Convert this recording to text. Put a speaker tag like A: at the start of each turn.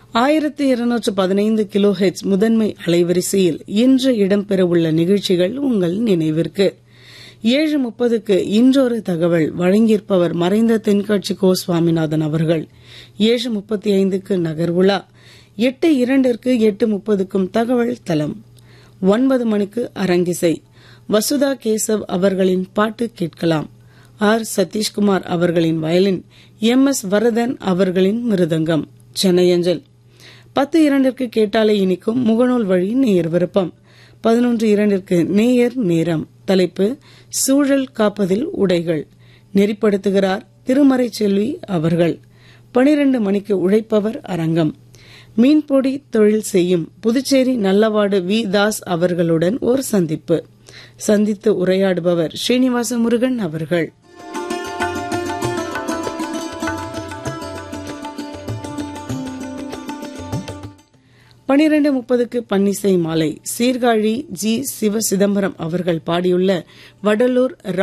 A: ஆயிரத்தி இருநூற்று பதினைந்து கிலோ ஹெச் முதன்மை அலைவரிசையில் இன்று இடம்பெறவுள்ள நிகழ்ச்சிகள் உங்கள் நினைவிற்கு ஏழு முப்பதுக்கு இன்றொரு தகவல் வழங்கியிருப்பவர் மறைந்த தென்காட்சி கோ சுவாமிநாதன் அவர்கள் ஏழு முப்பத்தி ஐந்துக்கு நகர்வுலா எட்டு இரண்டிற்கு எட்டு முப்பதுக்கும் தகவல் தலம் ஒன்பது மணிக்கு அரங்கிசை வசுதா கேசவ் அவர்களின் பாட்டு கேட்கலாம் ஆர் சதீஷ்குமார் அவர்களின் வயலின் எம் எஸ் வரதன் அவர்களின் மிருதங்கம் சென்னையஞ்சல் பத்து இரண்டிற்கு கேட்டாலே இனிக்கும் முகநூல் வழி நேயர் விருப்பம் பதினொன்று இரண்டிற்கு நேயர் நேரம் தலைப்பு சூழல் காப்பதில் உடைகள் நெறிப்படுத்துகிறார் திருமறை செல்வி அவர்கள் பனிரெண்டு மணிக்கு உழைப்பவர் அரங்கம் மீன்பொடி தொழில் செய்யும் புதுச்சேரி நல்லவாடு வி தாஸ் அவர்களுடன் ஒரு சந்திப்பு சந்தித்து உரையாடுபவர் ஸ்ரீனிவாச முருகன் அவர்கள் பனிரெண்டு முப்பதுக்கு பன்னிசை மாலை சீர்காழி ஜி சிவ சிதம்பரம் அவர்கள் பாடியுள்ள வடலூர்